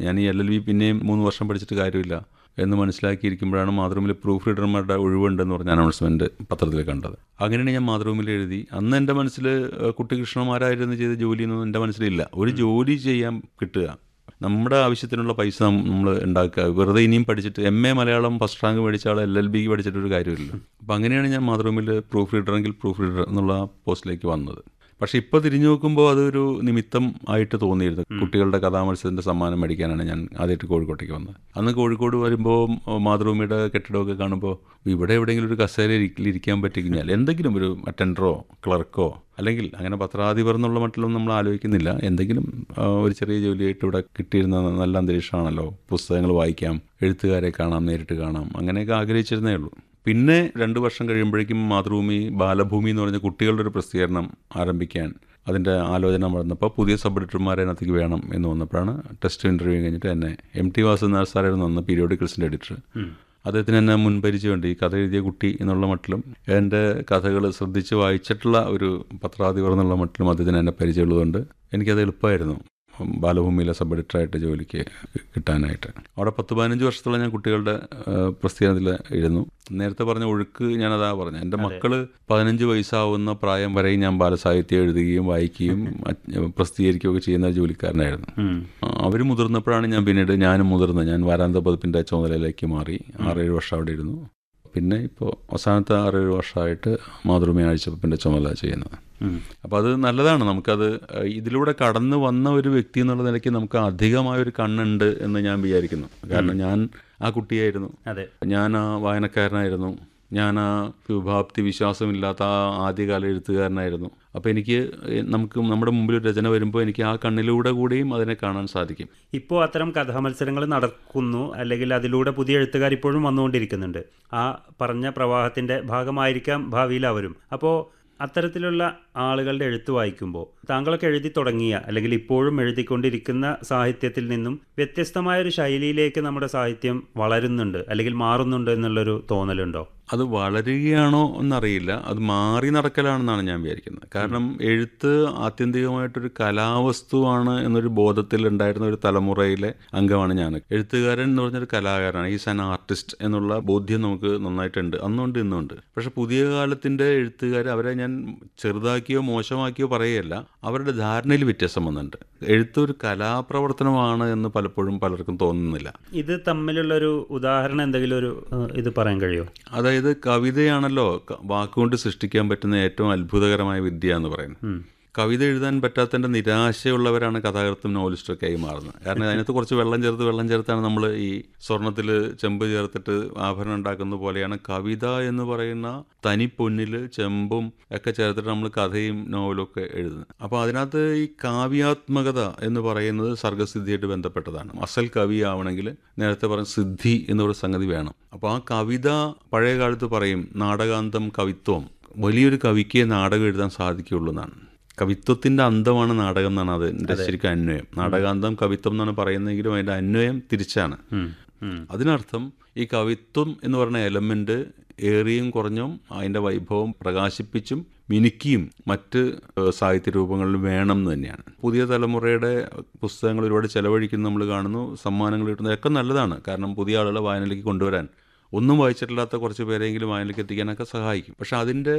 ഞാൻ ഈ L L B പിന്നെയും മൂന്ന് വർഷം പഠിച്ചിട്ട് കാര്യമില്ല എന്ന് മനസ്സിലാക്കിയിരിക്കുമ്പോഴാണ് മാതൃഭൂമിയിൽ പ്രൂഫ് റീഡർമാരുടെ ഒഴിവുണ്ടെന്ന് പറഞ്ഞ അനൗൺസ്മെൻറ്റ് പത്രത്തിൽ കണ്ടത് അങ്ങനെയാണ് ഞാൻ മാതൃഭൂമിയിൽ എഴുതി അന്ന് എൻ്റെ മനസ്സിൽ കുട്ടികൃഷ്ണന്മാരായിരുന്നു ചെയ്ത ജോലിയൊന്നും എൻ്റെ മനസ്സിലില്ല ഒരു ജോലി ചെയ്യാൻ കിട്ടുക നമ്മുടെ ആവശ്യത്തിനുള്ള പൈസ നമ്മൾ ഉണ്ടാക്കുക വെറുതെ ഇനിയും പഠിച്ചിട്ട് M A Malayalam first rank മേടിച്ച ആൾ എൽ എൽ ബിക്ക് പഠിച്ചിട്ടൊരു കാര്യമില്ല അപ്പോൾ അങ്ങനെയാണ് ഞാൻ മാതൃഭൂമിയിൽ പ്രൂഫ് റീഡറെങ്കിൽ പ്രൂഫ് റീഡർ എന്നുള്ള പോസ്റ്റിലേക്ക് വന്നത് പക്ഷെ ഇപ്പോൾ തിരിഞ്ഞു നോക്കുമ്പോൾ അതൊരു നിമിത്തം ആയിട്ട് തോന്നിയിരുന്നു കുട്ടികളുടെ കഥാമത്സരത്തിൻ്റെ സമ്മാനം മേടിക്കാനാണ് ഞാൻ ആദ്യമായിട്ട് കോഴിക്കോട്ടേക്ക് വന്നത് അന്ന് കോഴിക്കോട് വരുമ്പോൾ മാതൃഭൂമിയുടെ കെട്ടിടമൊക്കെ കാണുമ്പോൾ ഇവിടെ എവിടെയെങ്കിലും ഒരു കസേരയിൽ ഇരിക്കാൻ പറ്റിക്കഴിഞ്ഞാൽ എന്തെങ്കിലും ഒരു അറ്റൻഡറോ ക്ലർക്കോ അല്ലെങ്കിൽ അങ്ങനെ പത്രാധിപർ എന്നുള്ള മട്ടിലൊന്നും നമ്മൾ ആലോചിക്കുന്നില്ല എന്തെങ്കിലും ആ, ഒരു ചെറിയ ജോലിയായിട്ട് ഇവിടെ കിട്ടിയിരുന്ന നല്ല അന്തരീക്ഷമാണല്ലോ പുസ്തകങ്ങൾ വായിക്കാം എഴുത്തുകാരെ കാണാം നേരിട്ട് കാണാം അങ്ങനെയൊക്കെ ആഗ്രഹിച്ചിരുന്നേ ഉള്ളൂ പിന്നെ രണ്ട് വർഷം കഴിയുമ്പോഴേക്കും മാതൃഭൂമി ബാലഭൂമി എന്ന് പറഞ്ഞ കുട്ടികളുടെ ഒരു പ്രസിദ്ധീകരണം ആരംഭിക്കാൻ അതിൻ്റെ ആലോചന വന്നപ്പോൾ പുതിയ സബ് എഡിറ്റർമാരെ അതിനകത്തേക്ക് വേണം എന്ന് വന്നപ്പോഴാണ് ടെസ്റ്റ് ഇൻ്റർവ്യൂ കഴിഞ്ഞിട്ട് എന്നെ എം ടി വാസുനാഥ് സാറായിരുന്നു അന്ന് പീരിയോഡിക്കൽസിൻ്റെ എഡിറ്റർ അദ്ദേഹത്തിന് എന്നെ മുൻപരിചയമുണ്ട് ഈ കഥ എഴുതിയ കുട്ടി എന്നുള്ള മട്ടിലും എൻ്റെ കഥകൾ ശ്രദ്ധിച്ച് വായിച്ചിട്ടുള്ള ഒരു പത്രാധിപർ എന്നുള്ള മട്ടിലും അദ്ദേഹത്തിന് എന്നെ പരിചയമുള്ളതുകൊണ്ട് എനിക്കത് എളുപ്പമായിരുന്നു ബാലഭൂമിയിലെ സബ് എഡിറ്ററായിട്ട് ജോലിക്ക് കിട്ടാനായിട്ട് അവിടെ പത്ത് പതിനഞ്ച് വർഷത്തോളം ഞാൻ കുട്ടികളുടെ പ്രസിദ്ധീകരണത്തിൽ ഇരുന്നു നേരത്തെ പറഞ്ഞ ഒഴുക്ക് ഞാനതാ പറഞ്ഞു എൻ്റെ മക്കള് പതിനഞ്ച് വയസ്സാവുന്ന പ്രായം വരെയും ഞാൻ ബാലസാഹിത്യം എഴുതുകയും വായിക്കുകയും അ- പ്രസിദ്ധീകരിക്കുകയൊക്കെ ചെയ്യുന്ന ഒരു ജോലിക്കാരനായിരുന്നു അവർ മുതിർന്നപ്പോഴാണ് ഞാൻ പിന്നീട് ഞാനും മുതിർന്നത് ഞാൻ വാരാന്ത പതിപ്പിൻ്റെ ചുമതലയിലേക്ക് മാറി ആറേഴ് വർഷം അവിടെ ഇരുന്നു പിന്നെ ഇപ്പോൾ അവസാനത്തെ ആറേഴ് വർഷമായിട്ട് മാതൃഭൂമി ആഴ്ചപ്പൻ്റെ ചുമതല ചെയ്യുന്നത് അപ്പോൾ അത് നല്ലതാണ് നമുക്കത് ഏഹ്, ഇതിലൂടെ കടന്നു വന്ന ഒരു വ്യക്തി എന്നുള്ള നിലയ്ക്ക് നമുക്ക് അധികമായ ഒരു കണ്ണുണ്ട് എന്ന് ഞാൻ വിചാരിക്കുന്നു കാരണം ഞാൻ ആ കുട്ടിയായിരുന്നു അതെ ഞാൻ ആ വായനക്കാരനായിരുന്നു ഞാൻ ആ ശുഭാപ്തി വിശ്വാസമില്ലാത്ത ആ ആദ്യകാല എഴുത്തുകാരനായിരുന്നു അപ്പോൾ എനിക്ക് ഏഹ്, നമുക്ക് നമ്മുടെ മുമ്പിൽ ഒരു രചന വരുമ്പോൾ എനിക്ക് ആ കണ്ണിലൂടെ കൂടിയും അതിനെ കാണാൻ സാധിക്കും ഇപ്പോൾ അത്തരം കഥാമത്സരങ്ങൾ നടക്കുന്നു അല്ലെങ്കിൽ അതിലൂടെ പുതിയ എഴുത്തുകാർ ഇപ്പോഴും വന്നുകൊണ്ടിരിക്കുന്നുണ്ട് ആ പറഞ്ഞ പ്രവാഹത്തിൻ്റെ ഭാഗമായിരിക്കാം ഭാവിയിൽ അവരും അപ്പോൾ അത്തരത്തിലുള്ള ആളുകളുടെ എഴുത്ത് വായിക്കുമ്പോൾ താങ്കളൊക്കെ എഴുതി തുടങ്ങിയ അല്ലെങ്കിൽ ഇപ്പോഴും എഴുതിക്കൊണ്ടിരിക്കുന്ന സാഹിത്യത്തിൽ നിന്നും വ്യത്യസ്തമായ ഒരു ശൈലിയിലേക്ക് നമ്മുടെ സാഹിത്യം വളരുന്നുണ്ട് അല്ലെങ്കിൽ മാറുന്നുണ്ട് എന്നുള്ളൊരു തോന്നലുണ്ടോ അത് വളരുകയാണോ എന്നറിയില്ല അത് മാറി നടക്കലാണെന്നാണ് ഞാൻ വിചാരിക്കുന്നത് കാരണം എഴുത്ത് ആത്യന്തികമായിട്ടൊരു കലാവസ്തുവാണ് എന്നൊരു ബോധത്തിൽ ഉണ്ടായിരുന്ന ഒരു തലമുറയിലെ അംഗമാണ് ഞാൻ എഴുത്തുകാരൻ എന്ന് പറഞ്ഞൊരു കലാകാരനാണ് ഈസ് ആൻ ആർട്ടിസ്റ്റ് എന്നുള്ള ബോധ്യം നമുക്ക് നന്നായിട്ടുണ്ട് അന്നുണ്ട് ഇന്നുണ്ട് പക്ഷെ പുതിയ കാലത്തിൻ്റെ എഴുത്തുകാർ അവരെ ഞാൻ ചെറുതാക്കിയോ മോശമാക്കിയോ പറയുകയല്ല അവരുടെ ധാരണയിൽ വ്യത്യാസം വന്നിട്ടുണ്ട് എഴുത്ത് ഒരു കലാപ്രവർത്തനമാണ് എന്ന് പലപ്പോഴും പലർക്കും തോന്നുന്നില്ല ഇത് തമ്മിലുള്ളൊരു ഉദാഹരണം എന്തെങ്കിലും ഒരു ഏഹ്, ഇത് പറയാൻ കഴിയുമോ അതായത് കവിതയാണല്ലോ ക- വാക്കുകൊണ്ട് സൃഷ്ടിക്കാൻ പറ്റുന്ന ഏറ്റവും അത്ഭുതകരമായ വിദ്യ എന്ന് പറയുന്നത് കവിത എഴുതാൻ പറ്റാത്തതിൻ്റെ നിരാശയുള്ളവരാണ് കഥാകൃത്തും നോവലിസ്റ്റൊക്കെ ആയി മാറുന്നത് കാരണം അതിനകത്ത് കുറച്ച് വെള്ളം ചേർത്ത് വെള്ളം ചേർത്താണ് നമ്മൾ ഈ സ്വർണത്തിൽ ചെമ്പ് ചേർത്തിട്ട് ആഭരണം ഉണ്ടാക്കുന്ന പോലെയാണ് കവിത എന്ന് പറയുന്ന തനി പൊന്നിൽ ചെമ്പും ഒക്കെ ചേർത്തിട്ട് നമ്മൾ കഥയും നോവലും ഒക്കെ എഴുതുന്നത് അപ്പോൾ അതിനകത്ത് ഈ കാവ്യാത്മകത എന്ന് പറയുന്നത് സർഗസിദ്ധിയായിട്ട് ബന്ധപ്പെട്ടതാണ് അസൽ കവി ആവണമെങ്കിൽ നേരത്തെ പറഞ്ഞ സിദ്ധി എന്നൊരു സംഗതി വേണം അപ്പോൾ ആ കവിത പഴയ കാലത്ത് പറയും നാടകാന്തം കവിത്വം വലിയൊരു കവിക്ക് നാടകം എഴുതാൻ സാധിക്കുകയുള്ളൂ എന്നാണ് കവിത്വത്തിന്റെ അന്തമാണ് നാടകം എന്നാണ് അതിന്റെ ശരിക്കും അന്വയം നാടകാന്തം കവിത്വം എന്നാണ് പറയുന്നതെങ്കിലും അതിന്റെ അന്വയം തിരിച്ചാണ് അതിനർത്ഥം ഈ കവിത്വം എന്ന് പറയുന്ന എലമെന്റ് ഏറിയും കുറഞ്ഞും അതിന്റെ വൈഭവം പ്രകാശിപ്പിച്ചും മിനുക്കിയും മറ്റ് ഏഹ്, സാഹിത്യ രൂപങ്ങളിലും വേണം എന്ന് തന്നെയാണ് പുതിയ തലമുറയുടെ പുസ്തകങ്ങൾ ഒരുപാട് ചെലവഴിക്കുന്നത് നമ്മൾ കാണുന്നു സമ്മാനങ്ങൾ കിട്ടുന്നത് ഒക്കെ നല്ലതാണ് കാരണം പുതിയ ആളുകളെ വായനയിലേക്ക് കൊണ്ടുവരാൻ ഒന്നും വായിച്ചിട്ടില്ലാത്ത കുറച്ച് പേരെങ്കിലും വായനയിലേക്ക് എത്തിക്കാനൊക്കെ സഹായിക്കും പക്ഷെ അതിൻ്റെ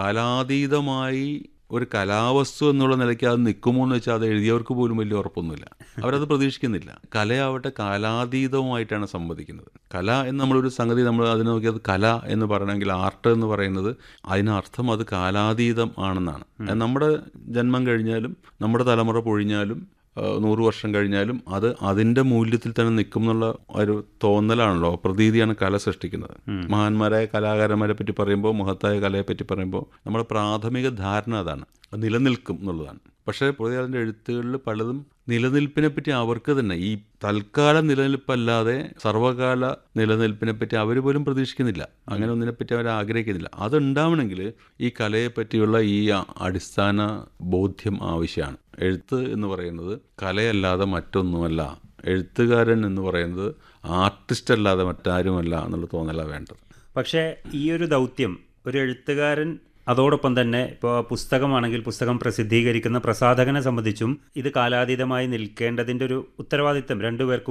കാലാതീതമായി ഒരു കലാവസ്തു എന്നുള്ള നിലയ്ക്ക് അത് നിൽക്കുമോ എന്ന് വെച്ചാൽ അത് എഴുതിയവർക്ക് പോലും വലിയ ഉറപ്പൊന്നുമില്ല അവരത് പ്രതീക്ഷിക്കുന്നില്ല കലയാവട്ടെ കാലാതീതമായിട്ടാണ് സംവദിക്കുന്നത് കല എന്ന് നമ്മളൊരു സംഗതി നമ്മൾ അതിനെ നോക്കിയത് കല എന്ന് പറയണമെങ്കിൽ ആർട്ട് എന്ന് പറയുന്നത് അതിനർത്ഥം അത് കാലാതീതം ആണെന്നാണ് നമ്മുടെ ജന്മം കഴിഞ്ഞാലും നമ്മുടെ തലമുറ പൊഴിഞ്ഞാലും ആ, നൂറ് വർഷം കഴിഞ്ഞാലും അത് അതിൻ്റെ മൂല്യത്തിൽ തന്നെ നിൽക്കും എന്നുള്ള ഒരു തോന്നലാണല്ലോ പ്രതീതിയാണ് കല സൃഷ്ടിക്കുന്നത് മഹാന്മാരായ കലാകാരന്മാരെ പറ്റി പറയുമ്പോൾ മഹത്തായ കലയെ പറ്റി പറയുമ്പോൾ നമ്മുടെ പ്രാഥമിക ധാരണ അതാണ് അത് നിലനിൽക്കും എന്നുള്ളതാണ് പക്ഷേ പുതിയ അതിൻ്റെ എഴുത്തുകളിൽ പലതും നിലനിൽപ്പിനെ പറ്റി അവർക്ക് തന്നെ ഈ തൽക്കാല നിലനിൽപ്പല്ലാതെ സർവകാല നിലനിൽപ്പിനെ പറ്റി അവർ പോലും പ്രതീക്ഷിക്കുന്നില്ല അങ്ങനെ ഒന്നിനെപ്പറ്റി അവർ ആഗ്രഹിക്കുന്നില്ല അതുണ്ടാവണമെങ്കിൽ ഈ കലയെ പറ്റിയുള്ള ഈ അ- അടിസ്ഥാന ബോധ്യം ആവശ്യമാണ് എഴുത്ത് എന്ന് പറയുന്നത് കലയല്ലാതെ മറ്റൊന്നുമല്ല എഴുത്തുകാരൻ എന്ന് പറയുന്നത് ആർട്ടിസ്റ്റ് അല്ലാതെ മറ്റാരുമല്ല എന്നുള്ള തോന്നലാണ് വേണ്ടത് പക്ഷേ ഈ ഒരു ദൗത്യം ഒരു എഴുത്തുകാരൻ അതോടൊപ്പം തന്നെ ഇപ്പോൾ പുസ്തകമാണെങ്കിൽ പുസ്തകം പ്രസിദ്ധീകരിക്കുന്ന പ്രസാധകനെ സംബന്ധിച്ചും ഇത് കാലാതീതമായി നിൽക്കേണ്ടതിൻ്റെ ഒരു ഉത്തരവാദിത്തം രണ്ടുപേർക്കും